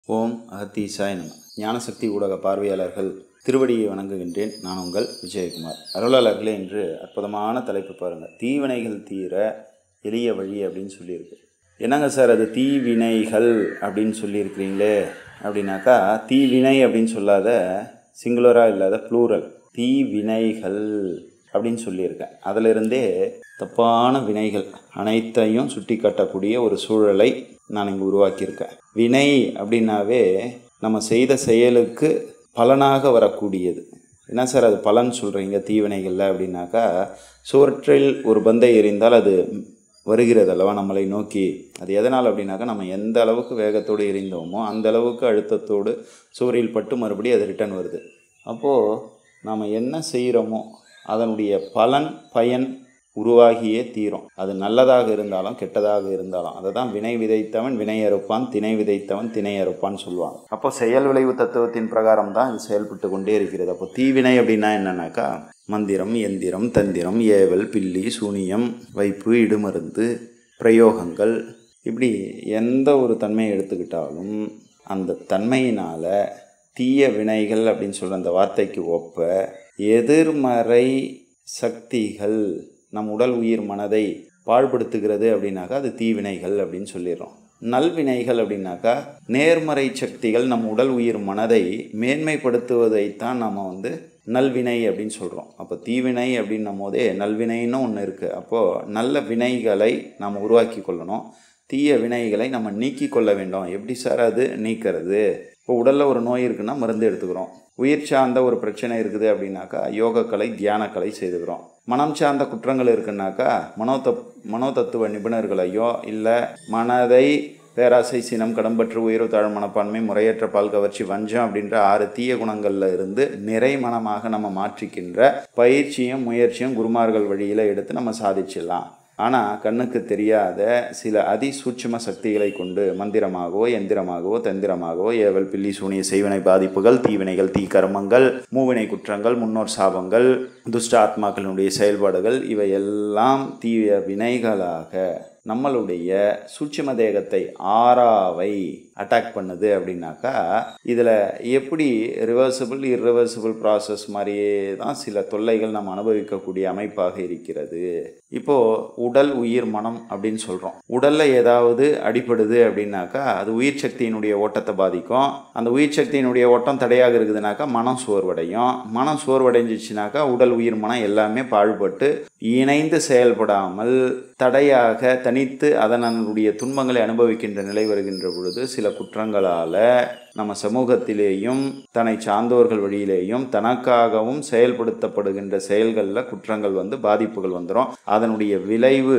ஓம் அகத்தீசாய் நம ஞானசக்தி ஊடக பார்வையாளர்கள் திருவடியை வணங்குகின்றேன் நான் உங்கள் விஜயகுமார் அருளாளர்களே என்று அற்புதமான தலைப்பு பாருங்கள் தீவினைகள் தீர எளிய வழி அப்படின்னு சொல்லியிருக்கு என்னங்க சார் அது தீவினைகள் அப்படின்னு சொல்லியிருக்கிறீங்களே அப்படின்னாக்கா தீவினை அப்படின்னு சொல்லாத சிங்குலராக இல்லாத ப்ளூரல் தீவினைகள் அப்படின்னு சொல்லியிருக்கேன் அதிலிருந்தே தப்பான வினைகள் அனைத்தையும் சுட்டி காட்டக்கூடிய ஒரு சூழலை நான் இங்கே உருவாக்கியிருக்கேன் வினை அப்படின்னாவே நம்ம செய்த செயலுக்கு பலனாக வரக்கூடியது என்ன சார் அது பலன் சொல்கிறீங்க தீவினைகளில் அப்படின்னாக்கா சுவற்றில் ஒரு பந்தை எறிந்தால் அது வருகிறது அல்லவா நம்மளை நோக்கி அது எதனால் அப்படின்னாக்கா நம்ம எந்த அளவுக்கு வேகத்தோடு எறிந்தோமோ அந்த அளவுக்கு அழுத்தத்தோடு சுவரில் பட்டு மறுபடியும் அது ரிட்டர்ன் வருது அப்போது நாம் என்ன செய்கிறோமோ அதனுடைய பலன் பயன் உருவாகியே தீரும் அது நல்லதாக இருந்தாலும் கெட்டதாக இருந்தாலும் அதை தான் வினை விதைத்தவன் வினை அறுப்பான் திணை விதைத்தவன் திணை அறுப்பான்னு சொல்லுவாங்க அப்போ செயல் விளைவு தத்துவத்தின் பிரகாரம் தான் இது செயல்பட்டு கொண்டே இருக்கிறது அப்போ தீவினை அப்படின்னா என்னன்னாக்கா மந்திரம் எந்திரம் தந்திரம் ஏவல் பில்லி சூனியம் வைப்பு இடுமருந்து பிரயோகங்கள் இப்படி எந்த ஒரு தன்மையை எடுத்துக்கிட்டாலும் அந்த தன்மையினால் தீய வினைகள் அப்படின்னு சொல்கிற அந்த வார்த்தைக்கு ஒப்ப எதிர்மறை சக்திகள் நம் உடல் உயிர் மனதை பாழ்படுத்துகிறது அப்படின்னாக்கா அது தீவினைகள் அப்படின்னு சொல்லிடுறோம் நல்வினைகள் அப்படின்னாக்கா நேர்மறை சக்திகள் நம் உடல் உயிர் மனதை மேன்மைப்படுத்துவதைத்தான் நம்ம வந்து நல்வினை அப்படின்னு சொல்கிறோம் அப்போ தீவினை அப்படின்னும் போதே நல்வினைன்னு ஒன்று இருக்குது அப்போது நல்ல வினைகளை நாம் உருவாக்கி கொள்ளணும் தீய வினைகளை நம்ம நீக்கி கொள்ள வேண்டும் எப்படி சார் அது நீக்கிறது இப்போ உடலில் ஒரு நோய் இருக்குன்னா மருந்து எடுத்துக்கிறோம் உயிர் சார்ந்த ஒரு பிரச்சனை இருக்குது அப்படின்னாக்கா யோகக்கலை தியானக்கலை செய்துக்கிறோம் மனம் சார்ந்த குற்றங்கள் இருக்குன்னாக்கா மனோதப் மனோதத்துவ நிபுணர்களையோ இல்லை மனதை பேராசை சினம் கடம்பற்று உயர்வு தாழ் மனப்பான்மை முறையற்ற பால் கவர்ச்சி வஞ்சம் அப்படின்ற ஆறு தீய குணங்களில் இருந்து நிறை மனமாக நம்ம மாற்றிக்கின்ற பயிற்சியும் முயற்சியும் குருமார்கள் வழியில் எடுத்து நம்ம சாதிச்சிடலாம் ஆனால் கண்ணுக்கு தெரியாத சில அதிசூட்சும சக்திகளை கொண்டு மந்திரமாகவோ எந்திரமாகவோ தந்திரமாகவோ ஏவல் பில்லி சூனிய செய்வினை பாதிப்புகள் தீவினைகள் தீ கர்மங்கள் மூவினை குற்றங்கள் முன்னோர் சாபங்கள் துஷ்ட ஆத்மாக்களினுடைய செயல்பாடுகள் இவை எல்லாம் தீய வினைகளாக நம்மளுடைய சூட்சும தேகத்தை ஆறாவை அட்டாக் பண்ணுது அப்படின்னாக்கா இதில் எப்படி ரிவர்சிபிள் இர்ரிவர்சிபிள் ப்ராசஸ் மாதிரியே தான் சில தொல்லைகள் நம்ம அனுபவிக்கக்கூடிய அமைப்பாக இருக்கிறது இப்போது உடல் உயிர் மனம் அப்படின்னு சொல்கிறோம் உடலில் ஏதாவது அடிப்படுது அப்படின்னாக்கா அது உயிர் சக்தியினுடைய ஓட்டத்தை பாதிக்கும் அந்த உயிர் சக்தியினுடைய ஓட்டம் தடையாக இருக்குதுனாக்கா மனம் சோர்வடையும் மனம் சோர்வடைஞ்சிச்சுனாக்கா உடல் உயிர் மனம் எல்லாமே பாழ்பட்டு இணைந்து செயல்படாமல் தடையாக தனித்து அதனுடைய துன்பங்களை அனுபவிக்கின்ற நிலை வருகின்ற பொழுது சில குற்றங்களால் நம்ம சமூகத்திலேயும் தன்னை சார்ந்தோர்கள் வழியிலேயும் தனக்காகவும் செயல்படுத்தப்படுகின்ற செயல்களில் குற்றங்கள் வந்து பாதிப்புகள் வந்துடும் அதனுடைய விளைவு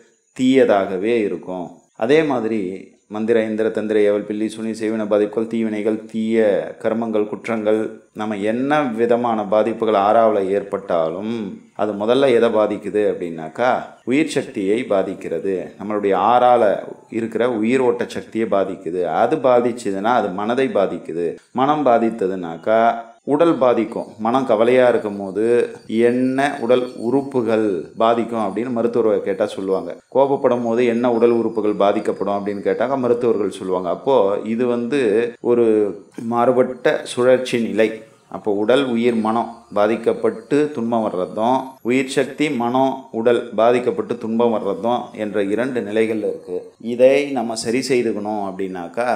தீயதாகவே இருக்கும் அதே மாதிரி மந்திர இந்திர தந்திர ஏவல் பில்லி சுனி செய்வின பாதிப்புகள் தீவினைகள் தீய கர்மங்கள் குற்றங்கள் நம்ம என்ன விதமான பாதிப்புகள் ஆறாவில் ஏற்பட்டாலும் அது முதல்ல எதை பாதிக்குது அப்படின்னாக்கா உயிர் சக்தியை பாதிக்கிறது நம்மளுடைய ஆறால் இருக்கிற உயிர் ஓட்ட சக்தியை பாதிக்குது அது பாதிச்சுதுன்னா அது மனதை பாதிக்குது மனம் பாதித்ததுனாக்கா உடல் பாதிக்கும் மனம் கவலையாக இருக்கும் போது என்ன உடல் உறுப்புகள் பாதிக்கும் அப்படின்னு மருத்துவர்கள் கேட்டால் சொல்லுவாங்க கோபப்படும் போது என்ன உடல் உறுப்புகள் பாதிக்கப்படும் அப்படின்னு கேட்டாங்க மருத்துவர்கள் சொல்லுவாங்க அப்போது இது வந்து ஒரு மாறுபட்ட சுழற்சி நிலை அப்போ உடல் உயிர் மனம் பாதிக்கப்பட்டு துன்பம் வர்றதும் உயிர் சக்தி மனம் உடல் பாதிக்கப்பட்டு துன்பம் வர்றதும் என்ற இரண்டு நிலைகள் இருக்குது இதை நம்ம சரி செய்துக்கணும் அப்படின்னாக்கா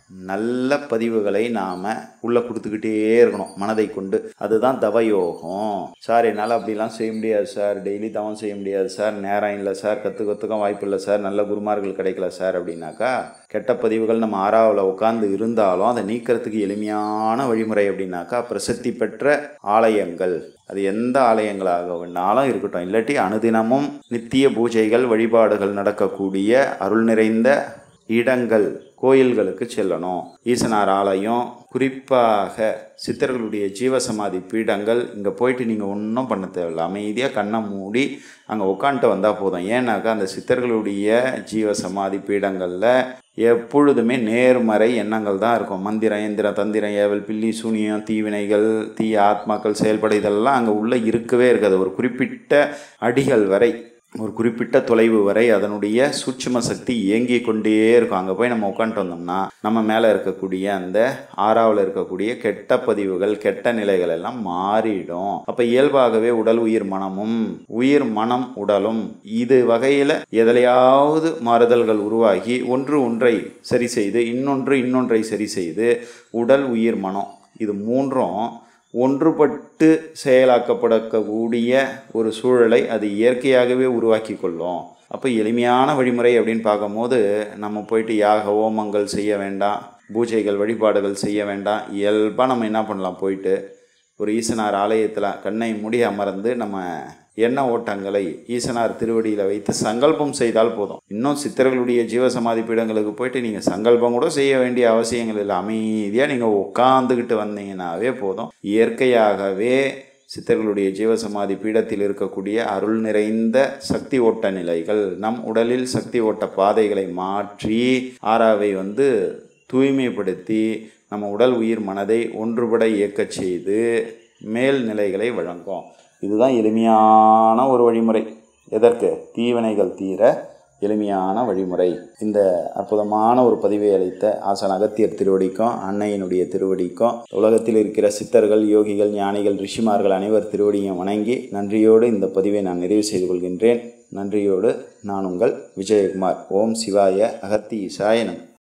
நல்ல பதிவுகளை நாம் உள்ளே கொடுத்துக்கிட்டே இருக்கணும் மனதை கொண்டு அதுதான் தவயோகம் சார் என்னால் அப்படிலாம் செய்ய முடியாது சார் டெய்லி தவம் செய்ய முடியாது சார் நேரம் இல்லை சார் கற்றுக்கத்துக்கும் வாய்ப்பு இல்லை சார் நல்ல குருமார்கள் கிடைக்கல சார் அப்படின்னாக்கா கெட்ட பதிவுகள் நம்ம ஆறாவில் உட்காந்து இருந்தாலும் அதை நீக்கிறதுக்கு எளிமையான வழிமுறை அப்படின்னாக்கா பிரசித்தி பெற்ற ஆலயங்கள் அது எந்த ஆலயங்களாக வேணாலும் இருக்கட்டும் இல்லாட்டி அனுதினமும் நித்திய பூஜைகள் வழிபாடுகள் நடக்கக்கூடிய அருள் நிறைந்த இடங்கள் கோயில்களுக்கு செல்லணும் ஈசனார் ஆலயம் குறிப்பாக சித்தர்களுடைய ஜீவசமாதி பீடங்கள் இங்கே போயிட்டு நீங்கள் ஒன்றும் பண்ண தேவையில்ல அமைதியாக கண்ணை மூடி அங்கே உட்காந்துட்டு வந்தால் போதும் ஏன்னாக்கா அந்த சித்தர்களுடைய ஜீவசமாதி பீடங்களில் எப்பொழுதுமே நேர்மறை எண்ணங்கள் தான் இருக்கும் மந்திரம் எந்திரம் தந்திரம் ஏவல் பில்லி சூனியம் தீவினைகள் தீய ஆத்மாக்கள் செயல்பட இதெல்லாம் அங்கே உள்ளே இருக்கவே இருக்காது ஒரு குறிப்பிட்ட அடிகள் வரை ஒரு குறிப்பிட்ட தொலைவு வரை அதனுடைய சூட்சும சக்தி இயங்கி கொண்டே இருக்கும் அங்கே போய் நம்ம உட்காந்துட்டு வந்தோம்னா நம்ம மேலே இருக்கக்கூடிய அந்த ஆறாவில் இருக்கக்கூடிய கெட்ட பதிவுகள் கெட்ட நிலைகள் எல்லாம் மாறிடும் அப்போ இயல்பாகவே உடல் உயிர் மனமும் உயிர் மனம் உடலும் இது வகையில் எதிலையாவது மாறுதல்கள் உருவாகி ஒன்று ஒன்றை சரி செய்து இன்னொன்று இன்னொன்றை சரி செய்து உடல் உயிர் மனம் இது மூன்றும் ஒன்றுபட்டு செயலாக்கப்படக்கூடிய ஒரு சூழலை அது இயற்கையாகவே உருவாக்கி கொள்ளும் அப்போ எளிமையான வழிமுறை அப்படின்னு பார்க்கும்போது நம்ம போயிட்டு யாக ஹோமங்கள் செய்ய வேண்டாம் பூஜைகள் வழிபாடுகள் செய்ய வேண்டாம் இயல்பாக நம்ம என்ன பண்ணலாம் போயிட்டு ஒரு ஈசனார் ஆலயத்தில் கண்ணை மூடி அமர்ந்து நம்ம எண்ண ஓட்டங்களை ஈசனார் திருவடியில் வைத்து சங்கல்பம் செய்தால் போதும் இன்னும் சித்தர்களுடைய ஜீவசமாதி பீடங்களுக்கு போயிட்டு நீங்கள் சங்கல்பம் கூட செய்ய வேண்டிய அவசியங்கள் இல்லை அமைதியாக நீங்கள் உட்காந்துக்கிட்டு வந்தீங்கன்னாவே போதும் இயற்கையாகவே சித்தர்களுடைய ஜீவசமாதி பீடத்தில் இருக்கக்கூடிய அருள் நிறைந்த சக்தி ஓட்ட நிலைகள் நம் உடலில் சக்தி ஓட்ட பாதைகளை மாற்றி ஆறாவை வந்து தூய்மைப்படுத்தி நம்ம உடல் உயிர் மனதை ஒன்றுபட இயக்கச் செய்து மேல் நிலைகளை வழங்கும் இதுதான் எளிமையான ஒரு வழிமுறை எதற்கு தீவினைகள் தீர எளிமையான வழிமுறை இந்த அற்புதமான ஒரு பதிவை அளித்த ஆசான் அகத்தியர் திருவடிக்கும் அன்னையினுடைய திருவடிக்கும் உலகத்தில் இருக்கிற சித்தர்கள் யோகிகள் ஞானிகள் ரிஷிமார்கள் அனைவர் திருவடியும் வணங்கி நன்றியோடு இந்த பதிவை நான் நிறைவு செய்து கொள்கின்றேன் நன்றியோடு நான் உங்கள் விஜயகுமார் ஓம் சிவாய அகத்தி இசாயனம்